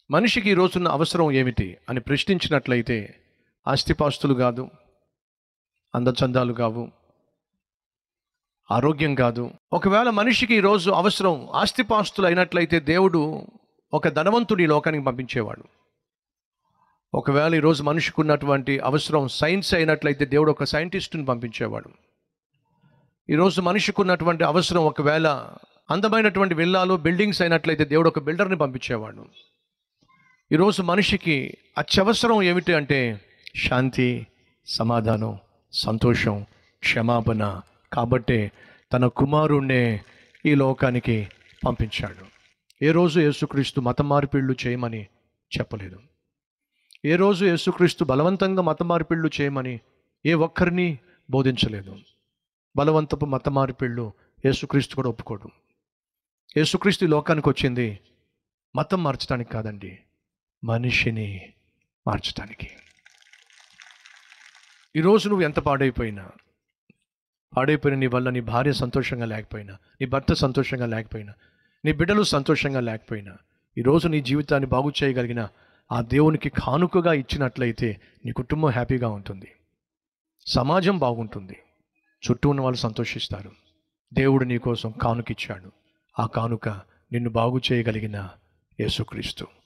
మనిషికి ఈ రోజున్న అవసరం ఏమిటి అని ప్రశ్నించినట్లయితే ఆస్తిపాస్తులు కాదు అందచందాలు కావు ఆరోగ్యం కాదు ఒకవేళ మనిషికి ఈరోజు అవసరం ఆస్తిపాస్తులు అయినట్లయితే దేవుడు ఒక ధనవంతుడి లోకానికి పంపించేవాడు ఒకవేళ ఈరోజు మనిషికి ఉన్నటువంటి అవసరం సైన్స్ అయినట్లయితే దేవుడు ఒక సైంటిస్టుని పంపించేవాడు ఈరోజు మనిషికి ఉన్నటువంటి అవసరం ఒకవేళ అందమైనటువంటి విల్లాలు బిల్డింగ్స్ అయినట్లయితే దేవుడు ఒక బిల్డర్ని పంపించేవాడు ఈరోజు మనిషికి అత్యవసరం ఏమిటి అంటే శాంతి సమాధానం సంతోషం క్షమాపణ కాబట్టే తన కుమారుణ్ణే ఈ లోకానికి పంపించాడు ఏ రోజు యేసుక్రీస్తు మత మార్పిళ్ళు చేయమని చెప్పలేదు ఏ రోజు యేసుక్రీస్తు బలవంతంగా మత మార్పిళ్ళు చేయమని ఏ ఒక్కరిని బోధించలేదు బలవంతపు మత మార్పిళ్ళు యేసుక్రీస్తు కూడా ఒప్పుకోడు యేసుక్రీస్తు ఈ లోకానికి వచ్చింది మతం మార్చడానికి కాదండి మనిషిని మార్చడానికి ఈరోజు నువ్వు ఎంత పాడైపోయినా పాడైపోయిన నీ వల్ల నీ భార్య సంతోషంగా లేకపోయినా నీ భర్త సంతోషంగా లేకపోయినా నీ బిడ్డలు సంతోషంగా లేకపోయినా ఈరోజు నీ జీవితాన్ని బాగు చేయగలిగిన ఆ దేవునికి కానుకగా ఇచ్చినట్లయితే నీ కుటుంబం హ్యాపీగా ఉంటుంది సమాజం బాగుంటుంది చుట్టూ ఉన్న వాళ్ళు సంతోషిస్తారు దేవుడు నీ కోసం కానుక ఇచ్చాడు ఆ కానుక నిన్ను బాగు చేయగలిగిన యేసుక్రీస్తు